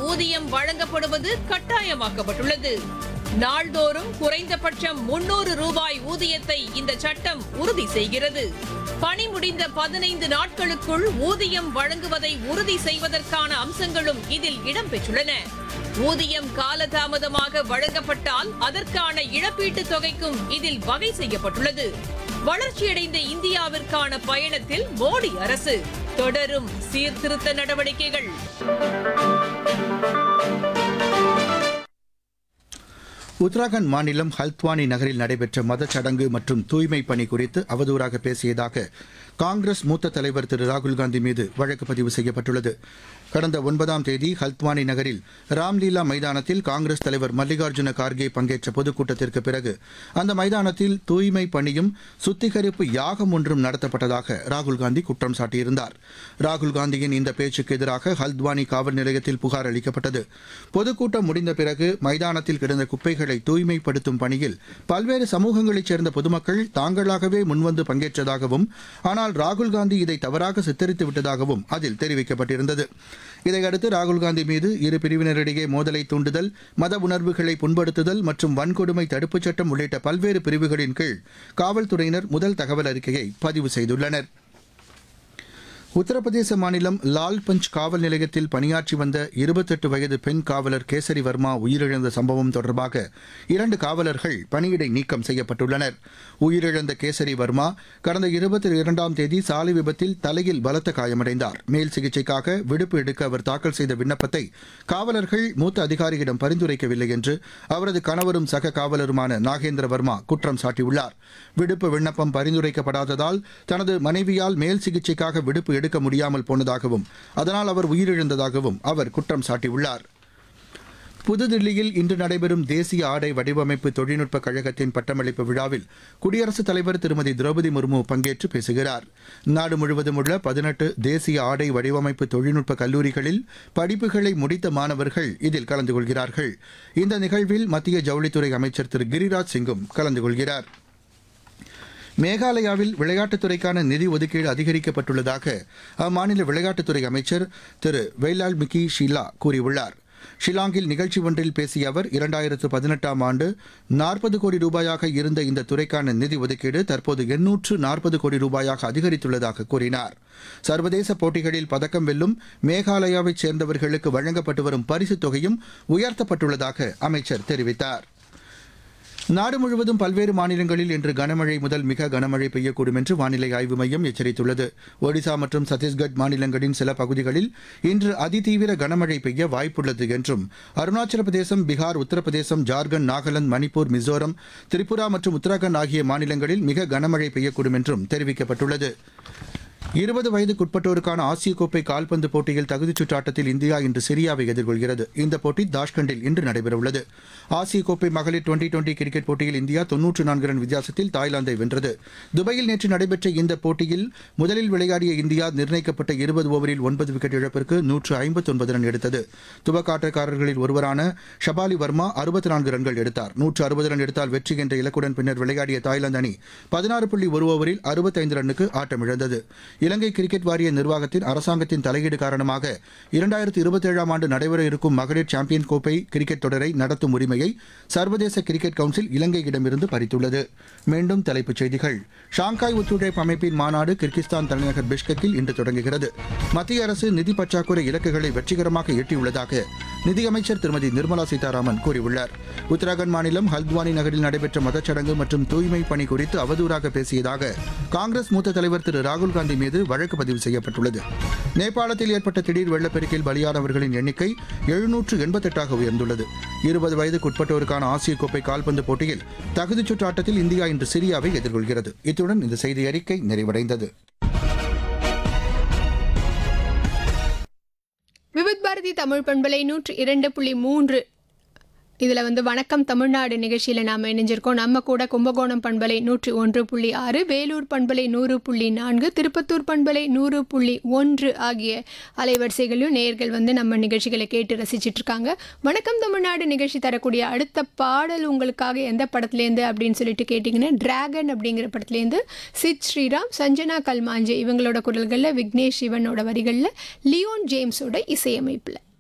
ஊதியம் வழங்கப்படுவது கட்டாயமாக்கப்பட்டுள்ளது நாள்தோறும் குறைந்தபட்சம் முன்னூறு ரூபாய் ஊதியத்தை இந்த சட்டம் உறுதி செய்கிறது பணி முடிந்த பதினைந்து நாட்களுக்குள் ஊதியம் வழங்குவதை உறுதி செய்வதற்கான அம்சங்களும் இதில் இடம்பெற்றுள்ளன ஊதியம் காலதாமதமாக வழங்கப்பட்டால் அதற்கான இழப்பீட்டுத் தொகைக்கும் இதில் வகை செய்யப்பட்டுள்ளது வளர்ச்சியடைந்த இந்தியாவிற்கான பயணத்தில் மோடி அரசு தொடரும் சீர்திருத்த நடவடிக்கைகள் உத்தராகண்ட் மாநிலம் ஹல்த்வானி நகரில் நடைபெற்ற மதச்சடங்கு மற்றும் தூய்மை பணி குறித்து அவதூறாக பேசியதாக காங்கிரஸ் மூத்த தலைவர் திரு ராகுல்காந்தி மீது வழக்கு பதிவு செய்யப்பட்டுள்ளது கடந்த ஒன்பதாம் தேதி ஹல்த்வானி நகரில் ராம்லீலா மைதானத்தில் காங்கிரஸ் தலைவர் மல்லிகார்ஜுன கார்கே பங்கேற்ற பொதுக்கூட்டத்திற்கு பிறகு அந்த மைதானத்தில் தூய்மை பணியும் சுத்திகரிப்பு யாகம் ஒன்றும் நடத்தப்பட்டதாக ராகுல்காந்தி குற்றம் சாட்டியிருந்தார் ராகுல்காந்தியின் இந்த பேச்சுக்கு எதிராக ஹல்த்வானி காவல் நிலையத்தில் புகார் அளிக்கப்பட்டது பொதுக்கூட்டம் முடிந்த பிறகு மைதானத்தில் கிடந்த குப்பைகளை தூய்மைப்படுத்தும் பணியில் பல்வேறு சமூகங்களைச் சேர்ந்த பொதுமக்கள் தாங்களாகவே முன்வந்து பங்கேற்றதாகவும் ஆனால் ராகுல்காந்தி இதை தவறாக சித்தரித்து விட்டதாகவும் அதில் தெரிவிக்கப்பட்டிருந்தது இதையடுத்து ராகுல்காந்தி மீது இரு பிரிவினரிடையே மோதலை தூண்டுதல் மத உணர்வுகளை புண்படுத்துதல் மற்றும் வன்கொடுமை தடுப்புச் சட்டம் உள்ளிட்ட பல்வேறு பிரிவுகளின் கீழ் காவல்துறையினர் முதல் தகவல் அறிக்கையை பதிவு செய்துள்ளனர் உத்தரப்பிரதேச மாநிலம் லால்பஞ்ச் காவல் நிலையத்தில் பணியாற்றி வந்த இருபத்தெட்டு வயது பெண் காவலர் கேசரி வர்மா உயிரிழந்த சம்பவம் தொடர்பாக இரண்டு காவலர்கள் பணியிடை நீக்கம் செய்யப்பட்டுள்ளனர் உயிரிழந்த கேசரி வர்மா கடந்த இருபத்தி இரண்டாம் தேதி சாலை விபத்தில் தலையில் பலத்த காயமடைந்தார் மேல் சிகிச்சைக்காக விடுப்பு எடுக்க அவர் தாக்கல் செய்த விண்ணப்பத்தை காவலர்கள் மூத்த அதிகாரியிடம் பரிந்துரைக்கவில்லை என்று அவரது கணவரும் சக காவலருமான நாகேந்திர வர்மா குற்றம் சாட்டியுள்ளார் விடுப்பு விண்ணப்பம் பரிந்துரைக்கப்படாததால் தனது மனைவியால் மேல் சிகிச்சைக்காக விடுப்பு எடுக்க முடியாமல் போனதாகவும் அதனால் அவர் உயிரிழந்ததாகவும் அவர் குற்றம் சாட்டியுள்ளார் புதுதில்லியில் இன்று நடைபெறும் தேசிய ஆடை வடிவமைப்பு தொழில்நுட்ப கழகத்தின் பட்டமளிப்பு விழாவில் குடியரசுத் தலைவர் திருமதி திரௌபதி முர்மு பங்கேற்று பேசுகிறார் நாடு முழுவதும் உள்ள பதினெட்டு தேசிய ஆடை வடிவமைப்பு தொழில்நுட்ப கல்லூரிகளில் படிப்புகளை முடித்த மாணவர்கள் இதில் கலந்து கொள்கிறார்கள் இந்த நிகழ்வில் மத்திய ஜவுளித்துறை அமைச்சர் திரு கிரிராஜ் சிங்கும் கலந்து கொள்கிறார் மேகாலயாவில் விளையாட்டுத்துறைக்கான நிதி ஒதுக்கீடு அதிகரிக்கப்பட்டுள்ளதாக அம்மாநில விளையாட்டுத்துறை அமைச்சர் திரு வெய்லால் மிக்கி ஷிலா கூறியுள்ளார் ஷிலாங்கில் நிகழ்ச்சி ஒன்றில் பேசிய அவர் இரண்டாயிரத்து பதினெட்டாம் ஆண்டு நாற்பது கோடி ரூபாயாக இருந்த இந்த துறைக்கான நிதி ஒதுக்கீடு தற்போது எண்ணூற்று நாற்பது கோடி ரூபாயாக அதிகரித்துள்ளதாக கூறினார் சர்வதேச போட்டிகளில் பதக்கம் வெல்லும் மேகாலயாவைச் சேர்ந்தவர்களுக்கு வழங்கப்பட்டு வரும் பரிசுத் தொகையும் உயர்த்தப்பட்டுள்ளதாக அமைச்சர் தெரிவித்தார் நாடு முழுவதும் பல்வேறு மாநிலங்களில் இன்று கனமழை முதல் மிக கனமழை பெய்யக்கூடும் என்று வானிலை ஆய்வு மையம் எச்சரித்துள்ளது ஒடிசா மற்றும் சத்தீஸ்கட் மாநிலங்களின் சில பகுதிகளில் இன்று அதிதீவிர கனமழை பெய்ய வாய்ப்புள்ளது என்றும் அருணாச்சல பிரதேசம் பீகார் உத்தரப்பிரதேசம் ஜார்க்கண்ட் நாகாலாந்து மணிப்பூர் மிசோரம் திரிபுரா மற்றும் உத்தராகண்ட் ஆகிய மாநிலங்களில் மிக கனமழை பெய்யக்கூடும் என்றும் தெரிவிக்கப்பட்டுள்ளது இருபது வயதுக்குட்பட்டோருக்கான ஆசிய கோப்பை கால்பந்து போட்டியில் தகுதிச் சுற்று ஆட்டத்தில் இந்தியா இன்று சிரியாவை எதிர்கொள்கிறது இந்த போட்டி தாஷ்கண்டில் இன்று நடைபெறவுள்ளது ஆசிய கோப்பை மகளிர் டுவெண்டி டுவெண்டி கிரிக்கெட் போட்டியில் இந்தியா தொன்னூற்று நான்கு ரன் வித்தியாசத்தில் தாய்லாந்தை வென்றது துபாயில் நேற்று நடைபெற்ற இந்த போட்டியில் முதலில் விளையாடிய இந்தியா நிர்ணயிக்கப்பட்ட இருபது ஓவரில் ஒன்பது விக்கெட் இழப்பிற்கு நூற்று ஐம்பத்தொன்பது ரன் எடுத்தது துவக்க ஆட்டக்காரர்களில் ஒருவரான ஷபாலி வர்மா அறுபத்தி நான்கு ரன்கள் எடுத்தார் நூற்று அறுபது ரன் எடுத்தால் வெற்றி என்ற இலக்குடன் பின்னர் விளையாடிய தாய்லாந்து அணி பதினாறு புள்ளி ஒரு ஓவரில் அறுபத்தைந்து ரன்னுக்கு ஆட்டமிழந்தது இலங்கை கிரிக்கெட் வாரிய நிர்வாகத்தின் அரசாங்கத்தின் தலையீடு காரணமாக இரண்டாயிரத்து இருபத்தேழாம் ஆண்டு நடைபெற இருக்கும் மகளிர் சாம்பியன் கோப்பை கிரிக்கெட் தொடரை நடத்தும் உரிமையை சர்வதேச கிரிக்கெட் கவுன்சில் இலங்கையிடமிருந்து பறித்துள்ளது மீண்டும் தலைப்புச் செய்திகள் ஷாங்காய் ஒத்துழைப்பு அமைப்பின் மாநாடு கிர்கிஸ்தான் தலைநகர் பிஷ்கெக்கில் இன்று தொடங்குகிறது மத்திய அரசு நிதி பற்றாக்குறை இலக்குகளை வெற்றிகரமாக எட்டியுள்ளதாக நிதியமைச்சர் திருமதி நிர்மலா சீதாராமன் கூறியுள்ளார் உத்தராகண்ட் மாநிலம் ஹல்த்வானி நகரில் நடைபெற்ற மதச்சடங்கு மற்றும் தூய்மை பணி குறித்து அவதூறாக பேசியதாக காங்கிரஸ் மூத்த தலைவர் திரு ராகுல் காந்தி மீது வழக்கு பதிவு செய்யப்பட்டுள்ளது நேபாளத்தில் ஏற்பட்ட திடீர் வெள்ளப்பெருக்கில் பலியானவர்களின் எண்ணிக்கை எழுநூற்று எண்பத்தெட்டாக உயர்ந்துள்ளது இருபது வயதுக்குட்பட்டோருக்கான ஆசிய கோப்பை கால்பந்து போட்டியில் தகுதிச் சுற்று ஆட்டத்தில் இந்தியா இன்று சிரியாவை எதிர்கொள்கிறது இத்துடன் இந்த செய்தி அறிக்கை நிறைவடைந்தது விவித் பாரதி தமிழ் பண்பலை நூற்று இரண்டு புள்ளி மூன்று இதில் வந்து வணக்கம் தமிழ்நாடு நிகழ்ச்சியில் நாம் இணைஞ்சிருக்கோம் நம்ம கூட கும்பகோணம் பண்பலை நூற்றி ஒன்று புள்ளி ஆறு வேலூர் பண்பலை நூறு புள்ளி நான்கு திருப்பத்தூர் பண்பலை நூறு புள்ளி ஒன்று ஆகிய அலைவரிசைகளையும் நேயர்கள் வந்து நம்ம நிகழ்ச்சிகளை கேட்டு ரசிச்சிட்டு இருக்காங்க வணக்கம் தமிழ்நாடு நிகழ்ச்சி தரக்கூடிய அடுத்த பாடல் உங்களுக்காக எந்த படத்துலேருந்து அப்படின்னு சொல்லிட்டு கேட்டிங்கன்னா டிராகன் அப்படிங்கிற படத்துலேருந்து சித் ஸ்ரீராம் சஞ்சனா கல்மாஞ்சே இவங்களோட குரல்களில் விக்னேஷ் சிவனோட வரிகளில் லியோன் ஜேம்ஸோட இசையமைப்பில்